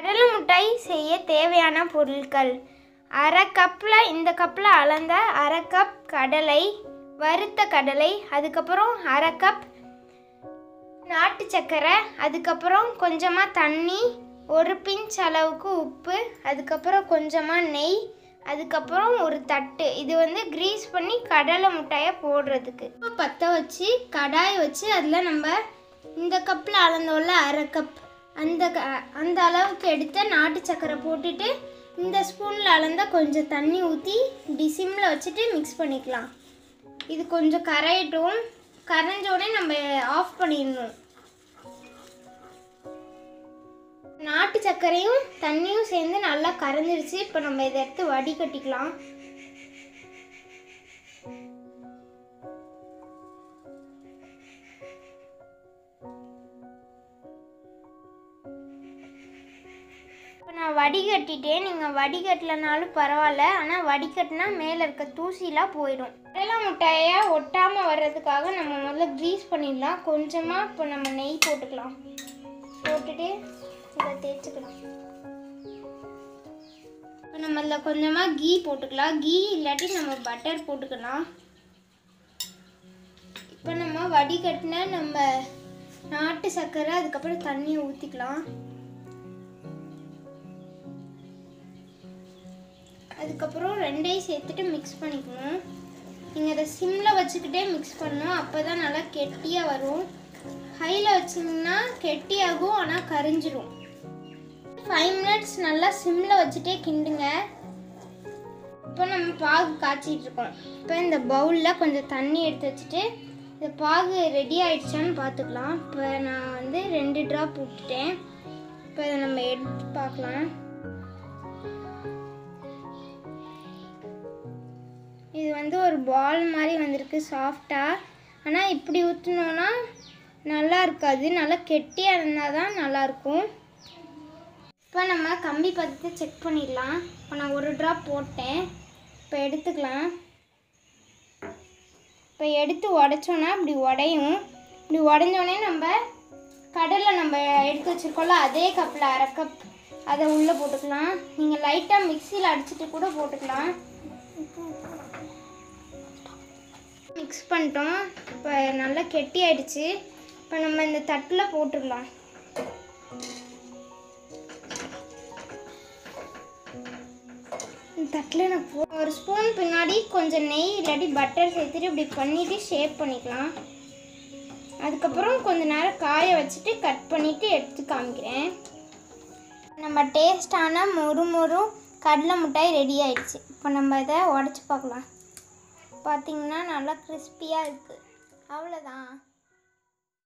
கடலை மிட்டாய் செய்ய தேவையான பொருட்கள் அரை கப்பில் இந்த கப்பில் அளந்த அரை கப் கடலை வறுத்த கடலை அதுக்கப்புறம் அரை கப் நாட்டு சர்க்கரை அதுக்கப்புறம் கொஞ்சமாக தண்ணி ஒரு பிஞ்ச் அளவுக்கு உப்பு அதுக்கப்புறம் கொஞ்சமாக நெய் அதுக்கப்புறம் ஒரு தட்டு இது வந்து கிரீஸ் பண்ணி கடலை மிட்டாயை போடுறதுக்கு இப்போ பற்ற வச்சு கடாய் வச்சு அதில் நம்ம இந்த கப்பில் அளந்தோல்ல அரை கப் அந்த க- அந்த அளவுக்கு எடுத்த நாட்டு சர்க்கரை போட்டுட்டு இந்த ஸ்பூனில் அளந்த கொஞ்சம் தண்ணி ஊற்றி இப்படி சிம்மில் வச்சுட்டு மிக்ஸ் பண்ணிக்கலாம் இது கொஞ்சம் கரையட்டும் கரைஞ்ச உடனே நம்ம ஆஃப் பண்ணிடணும் நாட்டு சர்க்கரையும் தண்ணியும் சேர்ந்து நல்லா கரைஞ்சிருச்சு இப்போ நம்ம இதை எடுத்து வடிகட்டிக்கலாம் இப்போ நான் வடிகட்டிட்டேன் நீங்கள் வடிகட்டலனாலும் பரவாயில்ல ஆனால் வடிகட்டினா மேலே இருக்க தூசிலாம் போயிடும் கடலை முட்டையை ஒட்டாமல் வர்றதுக்காக நம்ம முதல்ல க்ரீஸ் பண்ணிடலாம் கொஞ்சமாக இப்போ நம்ம நெய் போட்டுக்கலாம் போட்டுட்டு இதை தேய்ச்சிக்கலாம் இப்போ நம்ம இதில் கொஞ்சமாக கீ போட்டுக்கலாம் கீ இல்லாட்டி நம்ம பட்டர் போட்டுக்கலாம் இப்போ நம்ம வடிகட்டின நம்ம நாட்டு சர்க்கரை அதுக்கப்புறம் தண்ணியை ஊற்றிக்கலாம் அதுக்கப்புறம் ரெண்டையும் சேர்த்துட்டு மிக்ஸ் பண்ணிக்கணும் நீங்கள் அதை சிம்மில் வச்சுக்கிட்டே மிக்ஸ் பண்ணணும் அப்போ தான் நல்லா கெட்டியாக வரும் ஹையில் வச்சிங்கன்னா கெட்டியாகும் ஆனால் கரிஞ்சிரும் ஃபைவ் மினிட்ஸ் நல்லா சிம்மில் வச்சுட்டே கிண்டுங்க இப்போ நம்ம பாகு காய்ச்சிட்டு இருக்கோம் இப்போ இந்த பவுலில் கொஞ்சம் தண்ணி எடுத்து வச்சுட்டு இந்த பாகு ரெடி ஆயிடுச்சான்னு பார்த்துக்கலாம் இப்போ நான் வந்து ரெண்டு ட்ராப் விட்டுட்டேன் இப்போ இதை நம்ம எடுத்து பார்க்கலாம் இது வந்து ஒரு பால் மாதிரி வந்திருக்கு சாஃப்டாக ஆனால் இப்படி ஊற்றினோன்னா நல்லா இருக்காது நல்லா கெட்டியாக இருந்தால் தான் நல்லாயிருக்கும் இப்போ நம்ம கம்பி பதத்தை செக் பண்ணிடலாம் இப்போ நான் ஒரு ட்ராப் போட்டேன் இப்போ எடுத்துக்கலாம் இப்போ எடுத்து உடைச்சோன்னா இப்படி உடையும் இப்படி உடஞ்சோடனே நம்ம கடலை நம்ம எடுத்து வச்சுருக்கோம்ல அதே கப்பில் அரை கப் அதை உள்ளே போட்டுக்கலாம் நீங்கள் லைட்டாக மிக்சியில் அடிச்சிட்டு கூட போட்டுக்கலாம் மிக்ஸ் பண்ணிட்டோம் இப்போ நல்லா கெட்டி ஆயிடுச்சு இப்போ நம்ம இந்த தட்டில் போட்டுடலாம் இந்த தட்டில் நான் போ ஒரு ஸ்பூன் பின்னாடி கொஞ்சம் நெய் இல்லாட்டி பட்டர் சேர்த்துட்டு இப்படி பண்ணிவிட்டு ஷேப் பண்ணிக்கலாம் அதுக்கப்புறம் கொஞ்ச நேரம் காய வச்சுட்டு கட் பண்ணிவிட்டு எடுத்து காமிக்கிறேன் நம்ம டேஸ்டான மொறு மொறு கடலை மிட்டாய் ரெடி ஆயிடுச்சு இப்போ நம்ம இதை உடச்சி பார்க்கலாம் பார்த்தீங்கன்னா நல்லா கிறிஸ்பியாக இருக்குது அவ்வளோதான்